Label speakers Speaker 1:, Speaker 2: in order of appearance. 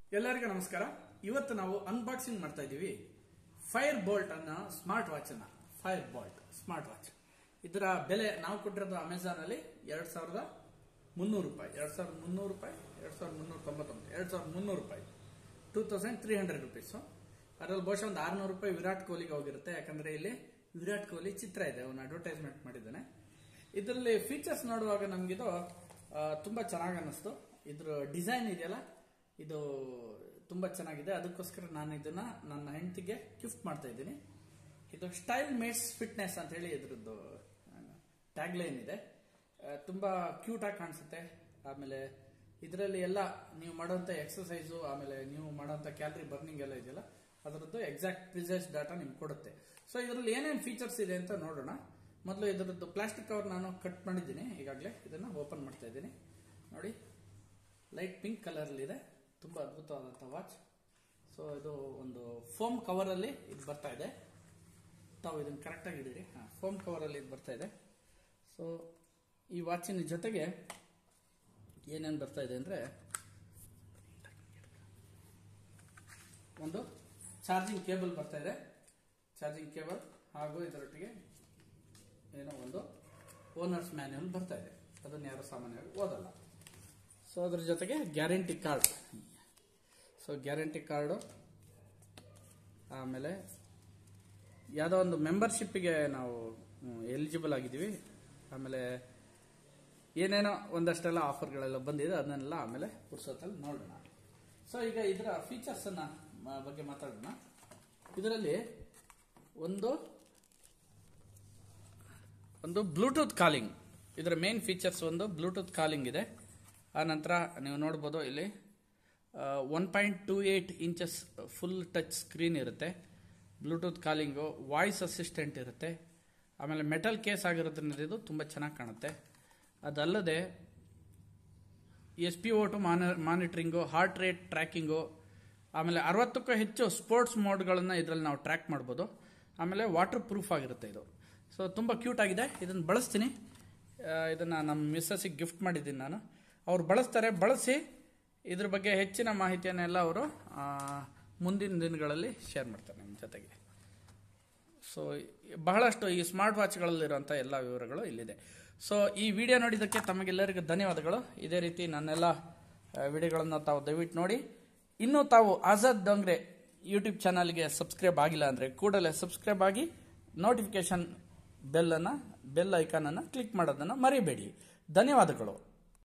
Speaker 1: ಎಲ್ಲರಿಗೂ ನಮಸ್ಕಾರ ಇವತ್ತು ನಾವು ಅನ್ಬಾಕ್ಸಿಂಗ್ ಮಾಡ್ತಾ ಇದ್ದೀವಿ ಫೈರ್ ಬೋಲ್ಟ್ ಅನ್ನೋ ಸ್ಮಾರ್ಟ್ ವಾಚ್ ಅನ್ನ ಫೈರ್ ಬೋಲ್ಟ್ ಸ್ಮಾರ್ಟ್ ವಾಚ್ ಇದರ ಬೆಲೆ ನಾವು ಕೊಟ್ಟಿರೋದು ಅಮೆಝಾನ್ ಅಲ್ಲಿ ಎರಡ್ ಸಾವಿರದ ಮುನ್ನೂರು ರೂಪಾಯಿ ಎರಡ್ ಸಾವಿರದ ಮುನ್ನೂರು ರೂಪಾಯಿ ಎರಡ್ ಸಾವಿರದ ಮುನ್ನೂರ ತೊಂಬತ್ತೊಂಬತ್ತು ಎರಡ್ ಸಾವಿರದ ಮುನ್ನೂರು ರೂಪಾಯಿ two thousand three hundred rupees ಅದರಲ್ಲಿ ಬಹುಶಃ ಒಂದು ಆರ್ನೂರು ರೂಪಾಯಿ ವಿರಾಟ್ ಕೊಹ್ಲಿಗೆ ಹೋಗಿರುತ್ತೆ ಯಾಕಂದ್ರೆ ಇಲ್ಲಿ ವಿರಾಟ್ ಕೊಹ್ಲಿ ಚಿತ್ರ ಇದೆ ಅವನು ಅಡ್ವರ್ಟೈಸ್ಮೆಂಟ್ ಮಾಡಿದ್ದಾನೆ ಇದರಲ್ಲಿ ಫೀಚರ್ಸ್ ನೋಡುವಾಗ ನಮಗಿದು ತುಂಬಾ ಚೆನ್ನಾಗಿ ಅನ್ನಿಸ್ತು ಇದ್ರ ಡಿಸೈನ್ ಇದೆಯಲ್ಲ ಇದು ತುಂಬಾ ಚೆನ್ನಾಗಿದೆ ಅದಕ್ಕೋಸ್ಕರ ನಾನು ಇದನ್ನ ನನ್ನ ಹೆಂಡತಿಗೆ ಗಿಫ್ಟ್ ಮಾಡ್ತಾ ಇದ್ದೀನಿ ಇದು ಸ್ಟೈಲ್ ಮೇಟ್ಸ್ ಫಿಟ್ನೆಸ್ ಅಂತ ಹೇಳಿ ಇದ್ರದ್ದು ಟ್ಯಾಗ್ ಲೈನ್ ಇದೆ ಆ, ತುಂಬಾ ಕ್ಯೂಟ್ ಆಗಿ ಕಾಣಿಸುತ್ತೆ ಆಮೇಲೆ ಇದರಲ್ಲಿ ಎಲ್ಲ ನೀವು ಮಾಡೋಂಥ ಎಕ್ಸಸೈಸು ಆಮೇಲೆ ನೀವು ಮಾಡೋಂಥ ಕ್ಯಾಲರಿ ಬರ್ನಿಂಗ್ ಎಲ್ಲ ಇದೆಯಲ್ಲ ಅದರದ್ದು ಎಕ್ಸಾಕ್ಟ್ ಪ್ರಿಸೈಸ್ ಡಾಟಾ ನಿಮ್ಗೆ ಕೊಡುತ್ತೆ ಸೊ ಇದರಲ್ಲಿ ಏನೇನು ಫೀಚರ್ಸ್ ಇದೆ ಅಂತ ನೋಡೋಣ ಮೊದಲು ಇದರದ್ದು ಪ್ಲಾಸ್ಟಿಕ್ ಕವರ್ ನಾನು ಕಟ್ ಮಾಡಿದ್ದೀನಿ ಈಗಾಗಲೇ ಇದನ್ನ ಓಪನ್ ಮಾಡ್ತಾ ಇದ್ದೀನಿ ನೋಡಿ ಲೈಟ್ ಪಿಂಕ್ ಕಲರ್ ಇದೆ ತುಂಬಾ ಅದ್ಭುತವಾದಂಥ ವಾಚ್ ಸೊ ಇದು ಒಂದು ಫೋಮ್ ಕವರ್ ಅಲ್ಲಿ ಇದು ಬರ್ತಾ ಇದೆ ತಾವು ಇದನ್ನು ಕರೆಕ್ಟಾಗಿ ಇಡಿರಿ ಹಾಂ ಫೋಮ್ ಕವರ್ ಅಲ್ಲಿ ಇದು ಬರ್ತಾ ಇದೆ ಸೊ ಈ ವಾಚಿನ ಜೊತೆಗೆ ಏನೇನು ಬರ್ತಾ ಇದೆ ಅಂದ್ರೆ ಒಂದು ಚಾರ್ಜಿಂಗ್ ಕೇಬಲ್ ಬರ್ತಾ ಇದೆ ಚಾರ್ಜಿಂಗ್ ಕೇಬಲ್ ಹಾಗೂ ಇದರೊಟ್ಟಿಗೆ ಏನೋ ಒಂದು ಓನರ್ಸ್ ಮ್ಯಾನ್ಯಲ್ ಬರ್ತಾ ಇದೆ ಅದನ್ನು ಯಾರು ಸಾಮಾನ್ಯವಾಗಿ ಓದಲ್ಲ ಸೊ ಅದ್ರ ಜೊತೆಗೆ guarantee card so guarantee card ಆಮೇಲೆ ಯಾವುದೋ ಒಂದು ಮೆಂಬರ್ಶಿಪ್ಪಿಗೆ ನಾವು ಎಲಿಜಿಬಲ್ ಆಗಿದ್ದೀವಿ ಆಮೇಲೆ ಏನೇನೋ ಒಂದಷ್ಟೆಲ್ಲ ಆಫರ್ಗಳೆಲ್ಲ ಬಂದಿದೆ ಅದನ್ನೆಲ್ಲ ಆಮೇಲೆ ಪುರ್ಸೊತ್ತಲ್ಲಿ ನೋಡೋಣ ಸೊ ಈಗ ಇದರ ಫೀಚರ್ಸ್ ಅನ್ನ ಮ- ಬಗ್ಗೆ ಮಾತಾಡೋಣ ಇದರಲ್ಲಿ ಒಂದು ಒಂದು ಬ್ಲೂಟೂತ್ ಕಾಲಿಂಗ್ ಇದರ ಮೇನ್ ಫೀಚರ್ಸ್ ಒಂದು ಬ್ಲೂಟೂತ್ ಕಾಲಿಂಗ್ ಇದೆ ಆ ನಂತರ ನೀವು ನೋಡ್ಬೋದು ಇಲ್ಲಿ one point two eight inches full touch screen ಇರುತ್ತೆ ಬ್ಲೂಟೂತ್ ಕಾಲಿಂಗು ವಾಯ್ಸ್ ಅಸಿಸ್ಟೆಂಟ್ ಇರುತ್ತೆ ಆಮೇಲೆ ಮೆಟಲ್ ಕೇಸ್ ಆಗಿರೋದ್ರಿಂದ ಇದು ತುಂಬ ಚೆನ್ನಾಗಿ ಕಾಣುತ್ತೆ ಅದಲ್ಲದೆ S P O two monitoring heart rate tracking ಆಮೇಲೆ ಅರವತ್ತಕ್ಕೂ ಹೆಚ್ಚು ಸ್ಪೋರ್ಟ್ಸ್ ಮೋಡ್ಗಳನ್ನು ಇದರಲ್ಲಿ ನಾವು ಟ್ರ್ಯಾಕ್ ಮಾಡ್ಬೋದು ಆಮೇಲೆ ವಾಟರ್ ಪ್ರೂಫ್ ಆಗಿರುತ್ತೆ ಇದು ಸೊ ತುಂಬ ಕ್ಯೂಟ್ ಆಗಿದೆ ಇದನ್ನು ಬಳಸ್ತೀನಿ ಆ, ಇದನ್ನ ನಮ್ಮ ಮಿಸ್ಸಸ್ಸಿಗೆ ಗಿಫ್ಟ್ ಮಾಡಿದ್ದೀನಿ ನಾನು ಅವ್ರು ಬಳಸ್ತಾರೆ ಬಳಸಿ ಇದ್ರ ಬಗ್ಗೆ ಹೆಚ್ಚಿನ ಮಾಹಿತಿಯನ್ನೆಲ್ಲ ಅವರು ಆ, ಮುಂದಿನ ದಿನಗಳಲ್ಲಿ ಶೇರ್ ಮಾಡ್ತಾರೆ ನಿಮ್ಮ ಜೊತೆಗೆ ಸೊ ಬಹಳಷ್ಟು ಈ ಸ್ಮಾರ್ಟ್ ವಾಚ್ಗಳಲ್ಲಿರುವಂಥ ಎಲ್ಲ ವಿವರಗಳು ಇಲ್ಲಿದೆ ಸೊ ಈ ವಿಡಿಯೋ ನೋಡಿದ್ದಕ್ಕೆ ತಮಗೆಲ್ಲರಿಗೂ ಧನ್ಯವಾದಗಳು ಇದೇ ರೀತಿ ನನ್ನೆಲ್ಲ ವಿಡಿಯೋಗಳನ್ನು ತಾವು ದಯವಿಟ್ಟು ನೋಡಿ ಇನ್ನೂ ತಾವು ಆಜಾದ್ ಡೊಂಗ್ರೆ ಯೂಟ್ಯೂಬ್ ಚಾನಲ್ಗೆ ಸಬ್ಸ್ಕ್ರೈಬ್ ಆಗಿಲ್ಲ ಅಂದರೆ ಕೂಡಲೇ ಸಬ್ಸ್ಕ್ರೈಬ್ ಆಗಿ ನೋಟಿಫಿಕೇಶನ್ ಬೆಲ್ಲನ್ನು ಬೆಲ್ ಐಕಾನನ್ನು ಕ್ಲಿಕ್ ಮಾಡೋದನ್ನು ಮರಿಬೇಡಿ ಧನ್ಯವಾದಗಳು